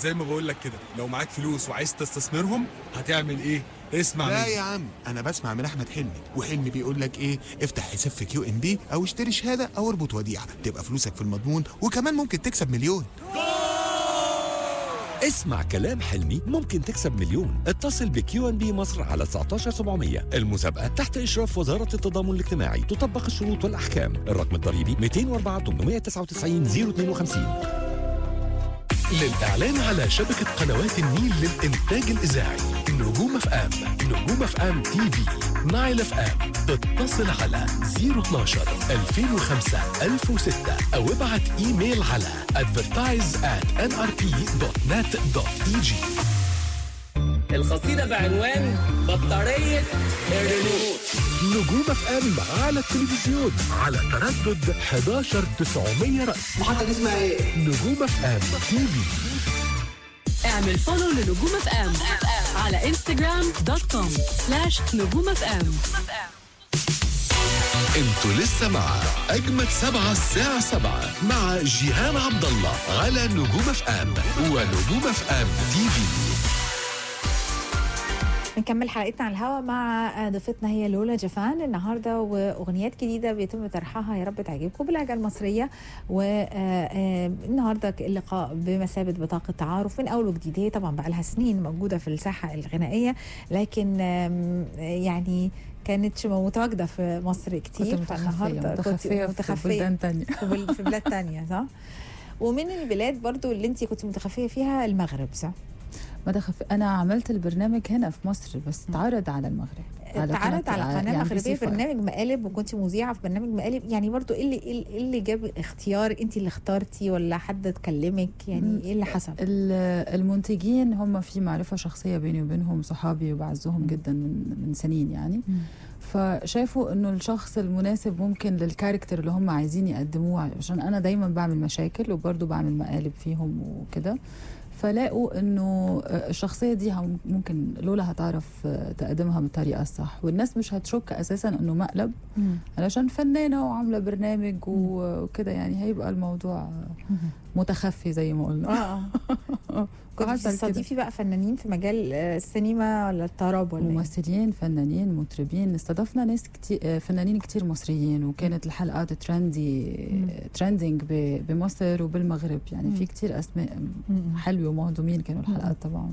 زي ما بقول لك كده لو معاك فلوس وعايز تستثمرهم هتعمل ايه اسمع لا مني يا عم انا بسمع من احمد حلمي وحلمي بيقول لك ايه افتح حساب في كيو ام بي او اشتري شهاده او اربط وديعه تبقى فلوسك في المضمون وكمان ممكن تكسب مليون اسمع كلام حلمي ممكن تكسب مليون اتصل بكيو ان بي مصر على 19700 المسابقة تحت إشراف وزارة التضامن الاجتماعي تطبق الشروط والأحكام الرقم الضريبي 204 899 052 للإعلان على شبكة قنوات النيل للإنتاج الإذاعي نجوم اف ام نجوم اف ام تي في نايل اف ام اتصل على 012 2005 1006 أو ابعت إيميل على advertise at nrp.net.eg القصيدة بعنوان بطارية الريموت نجوم اف ام على التلفزيون على تردد 11900 رأس محطة اسمها ايه؟ نجوم اف ام تي في اعمل فولو لنجوم اف ام على انستغرام دوت كوم سلاش نجوم اف ام انتوا لسه مع اجمد سبعة الساعة سبعة مع جيهان عبد الله على نجوم اف ام ونجوم اف ام تي في نكمل حلقتنا على الهوا مع ضيفتنا هي لولا جفان النهارده واغنيات جديده بيتم طرحها يا رب تعجبكم باللهجه المصريه والنهارده اللقاء بمثابه بطاقه تعارف من اول وجديد هي طبعا بقى لها سنين موجوده في الساحه الغنائيه لكن آم، يعني كانتش متواجده في مصر كتير كنت متخفية فالنهارده كنت متخفية في متخفيه بلدان تانية في بل- في بلاد تانية صح؟ ومن البلاد برضو اللي انت كنت متخفيه فيها المغرب صح؟ ما دخف انا عملت البرنامج هنا في مصر بس اتعرض على المغرب اتعرض على قناه يعني مغربيه BBC برنامج مقالب وكنت مذيعه في برنامج مقالب يعني برضو ايه اللي ايه اللي جاب اختيار انت اللي اخترتي ولا حد اتكلمك يعني ايه اللي حصل؟ ال- المنتجين هم في معرفة شخصية بيني وبينهم صحابي وبعزهم جدا من من سنين يعني فشافوا انه الشخص المناسب ممكن للكاركتر اللي هم عايزين يقدموه عشان انا دايما بعمل مشاكل وبرضه بعمل مقالب فيهم وكده فلاقوا انه الشخصيه دي هم- ممكن لولا هتعرف تقدمها بالطريقه الصح والناس مش هتشك اساسا انه مقلب علشان فنانه وعامله برنامج و- وكده يعني هيبقى الموضوع متخفي زي ما قلنا اه اه كنت حصل كده. بتستضيفي بقى فنانين في مجال آه، السينما ولا الطرب ولا ايه؟ ممثلين فنانين مطربين استضفنا ناس كتير فنانين كتير مصريين وكانت الحلقات ترندي ترندنج ب- بمصر وبالمغرب يعني مم. في كتير اسماء مم. حلوه ومهضومين كانوا الحلقات طبعا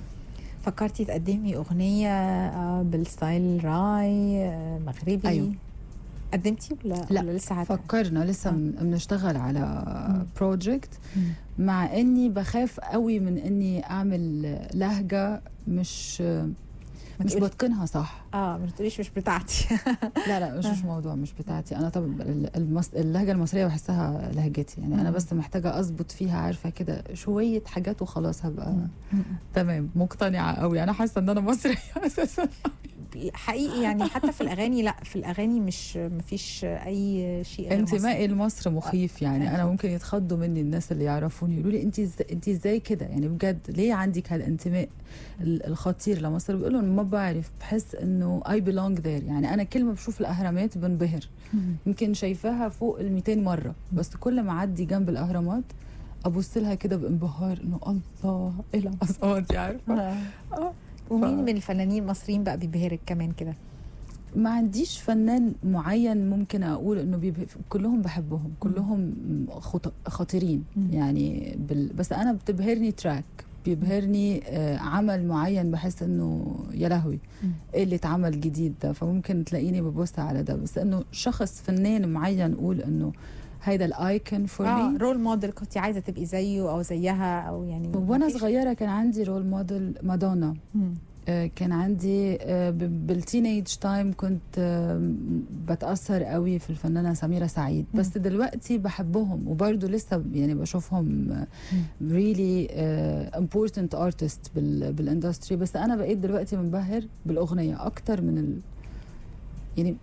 فكرتي تقدمي اغنيه آه، بالستايل راي آه، مغربي أيوة. قدمتي ولا لا، ولا لسه هت- فكرنا لسه آه. من- بنشتغل على مم. بروجكت مع اني بخاف قوي من اني اعمل لهجه مش ما مش تقولي- بتقنها صح اه ما تقوليش مش بتاعتي لا لا مش مش موضوع مش بتاعتي انا طبعا ال- المص... اللهجه المصريه بحسها لهجتي يعني انا مم. بس محتاجه اظبط فيها عارفه كده شويه حاجات وخلاص هبقى تمام مقتنعه قوي انا حاسه ان انا مصريه اساسا حقيقي يعني حتى في الاغاني لا في الاغاني مش مفيش اي شيء انتمائي لمصر مخيف يعني انا ممكن يتخضوا مني الناس اللي يعرفوني يقولوا لي انت ازاي انت ازاي كده يعني بجد ليه عندك هالانتماء ال- الخطير لمصر بيقولوا ما بعرف بحس انه اي بيلونج ذير يعني انا كل ما بشوف الاهرامات بنبهر يمكن شايفاها فوق ال 200 مره بس كل ما اعدي جنب الاهرامات ابص لها كده بانبهار انه الله ايه العظمه دي عارفه آه. ومين من الفنانين المصريين بقى بيبهرك كمان كده ما عنديش فنان معين ممكن اقول انه بيبه... كلهم بحبهم كلهم خط... خطيرين مم. يعني بال... بس انا بتبهرني تراك بيبهرني آه عمل معين بحس انه يا لهوي مم. ايه اللي اتعمل جديد ده فممكن تلاقيني ببص على ده بس انه شخص فنان معين اقول انه هيدا الايكون فور اه مي رول موديل كنت عايزه تبقي زيه او زيها او يعني وانا مفيش؟ صغيره كان عندي رول موديل مادونا مم. آه، كان عندي آه، ب- بالتينيج تايم كنت آه، بتأثر قوي في الفنانة سميرة سعيد مم. بس دلوقتي بحبهم وبرضه لسه يعني بشوفهم really uh, important artist بال بالاندستري بس أنا بقيت دلوقتي منبهر بالأغنية أكتر من ال يعني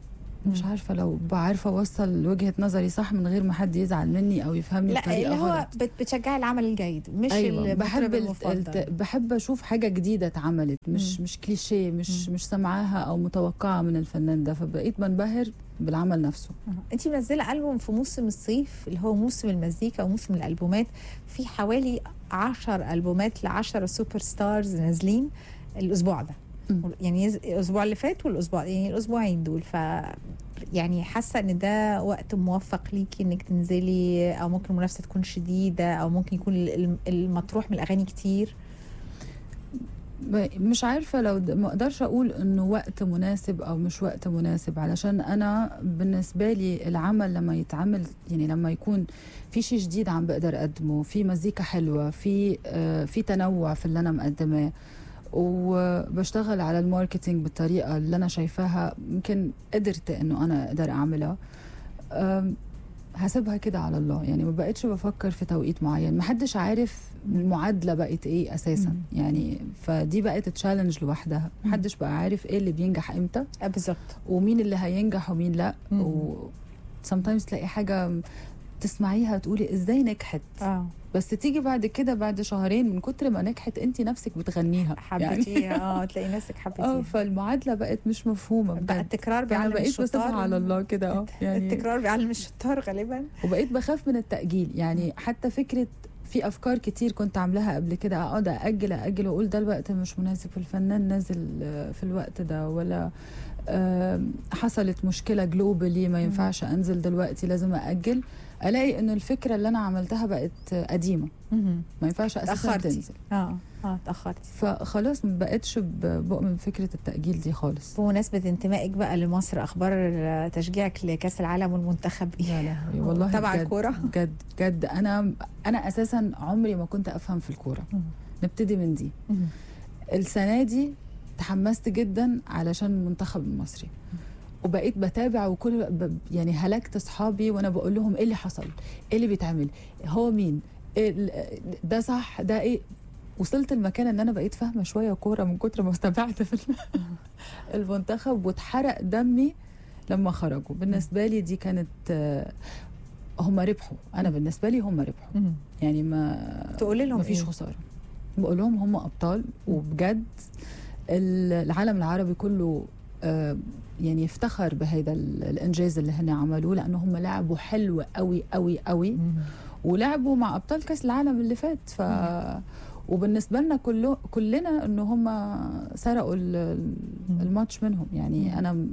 مش عارفه لو بعرف اوصل وجهه نظري صح من غير ما حد يزعل مني او يفهمني لا بطريقه اللي هو غلط بت- بتشجعي العمل الجيد مش ايوه بحب المطرب ال- المفضل الت... بحب اشوف حاجه جديده اتعملت مش مم. مش كليشيه مش مش سامعاها او متوقعه من الفنان ده فبقيت بنبهر بالعمل نفسه انت منزله البوم في موسم الصيف اللي هو موسم المزيكا وموسم الالبومات في حوالي 10 البومات ل 10 سوبر ستارز نازلين الاسبوع ده مم. يعني يز- الاسبوع اللي فات والاسبوع يعني الاسبوعين دول ف يعني حاسه ان ده وقت موفق ليكي انك تنزلي او ممكن المنافسه تكون شديده او ممكن يكون ال- المطروح من الاغاني كتير ب- مش عارفه لو د- ما اقدرش اقول انه وقت مناسب او مش وقت مناسب علشان انا بالنسبه لي العمل لما يتعمل يعني لما يكون في شيء جديد عم بقدر اقدمه في مزيكا حلوه في آه في تنوع في اللي انا مقدماه وبشتغل على الماركتينج بالطريقه اللي انا شايفاها يمكن قدرت انه انا اقدر اعملها آم، هسيبها كده على الله يعني ما بقتش بفكر في توقيت معين محدش عارف المعادله بقت ايه اساسا مم. يعني فدي بقت تشالنج لوحدها مم. محدش بقى عارف ايه اللي بينجح امتى آه، بالظبط ومين اللي هينجح ومين لا مم. و sometimes تلاقي حاجه تسمعيها تقولي ازاي نجحت اه بس تيجي بعد كده بعد شهرين من كتر ما نجحت انت نفسك بتغنيها حبيتيها اه تلاقي نفسك اه حبيتيها فالمعادله بقت مش مفهومه بقى بجد التكرار فانا بيعلم بقيت بسيبها الشطار على الله كده اه يعني التكرار بيعلم الشطار غالبا وبقيت بخاف من التأجيل يعني حتى فكرة في أفكار كتير كنت عاملاها قبل كده أقعد أأجل أأجل وأقول ده الوقت مش مناسب والفنان نازل آه، في الوقت ده ولا آم، حصلت مشكلة جلوبالي ما ينفعش أنزل دلوقتي لازم أأجل ألاقي إن الفكرة اللي أنا عملتها بقت آه، قديمة ما ينفعش أساسا تأخرتي. تنزل اه اه تاخرتي فخلاص ما بقتش ب- بؤمن بفكرة التأجيل دي خالص بمناسبة انتمائك بقى لمصر أخبار تشجيعك لكأس العالم والمنتخب إيه؟ يا لهوي والله تبع بجد الكورة؟ بجد بجد أنا أنا أساسا عمري ما كنت أفهم في الكورة مم. نبتدي من دي مم. السنه دي تحمست جدا علشان المنتخب المصري وبقيت بتابع وكل ب- يعني هلكت اصحابي وانا بقول لهم ايه اللي حصل ايه اللي بيتعمل هو مين إيه ال- ده صح ده ايه وصلت المكان ان انا بقيت فاهمه شويه كوره من كتر ما استمتعت في ال- المنتخب واتحرق دمي لما خرجوا بالنسبه لي دي كانت آه، هم ربحوا انا بالنسبه لي هم ربحوا مم. يعني ما تقولي لهم مفيش إيه؟ خساره بقول لهم هم ابطال وبجد ال- العالم العربي كله آه، يعني يفتخر بهذا ال- الانجاز اللي هن عملوه لانه هم لعبوا حلو قوي قوي قوي مم. ولعبوا مع ابطال كاس العالم اللي فات ف وبالنسبه لنا كله كلنا ان هم سرقوا ال- ال- مم. الماتش منهم يعني مم. انا م-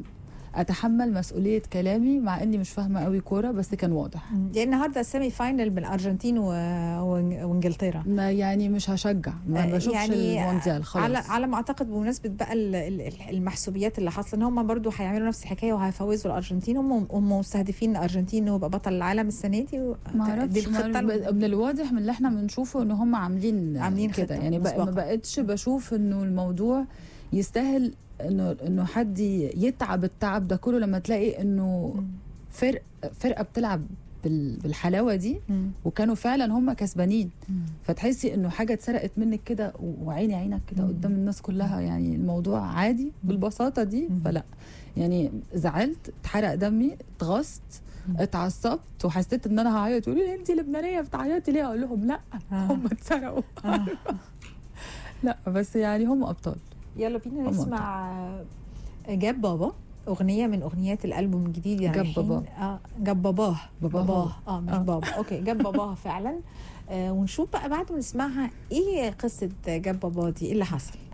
اتحمل مسؤوليه كلامي مع اني مش فاهمه قوي كوره بس كان واضح مم. يعني النهارده السيمي فاينل بين الأرجنتين و... وإنج- وإنجلترا ما يعني مش هشجع ما آه، بشوفش يعني المونديال خلاص على على ما اعتقد بمناسبه بقى ال- ال- المحسوبيات اللي حاصله ان هم برضو هيعملوا نفس الحكايه وهيفوزوا الارجنتين هم هم مستهدفين الارجنتين انه يبقى بطل العالم السنه دي و- ما دي اعرفش الخطه ما- الم- من الواضح من اللي احنا بنشوفه ان هم عاملين عاملين كده خطة يعني بقى ما مسبقة. بقتش بشوف انه الموضوع يستاهل انه انه حد يتعب التعب ده كله لما تلاقي انه مم. فرق فرقه بتلعب بال- بالحلاوه دي مم. وكانوا فعلا هم كسبانين مم. فتحسي انه حاجه اتسرقت منك كده وعيني عينك كده مم. قدام الناس كلها يعني الموضوع عادي بالبساطه دي مم. فلا يعني زعلت اتحرق دمي اتغصت مم. اتعصبت وحسيت ان انا هعيط يقولوا لي انت لبنانيه بتعيطي ليه اقول لهم لا آه. هم اتسرقوا آه. لا بس يعني هم ابطال يلا بينا هم نسمع جاب بابا اغنيه من اغنيات الالبوم الجديد يعني جاب رايحين- باباه. اه جاب باباه باباه. باباه اه مش آه. بابا اوكي جاب باباها فعلا آه ونشوف بقى بعد ما نسمعها ايه قصه جاب باباه دي ايه اللي حصل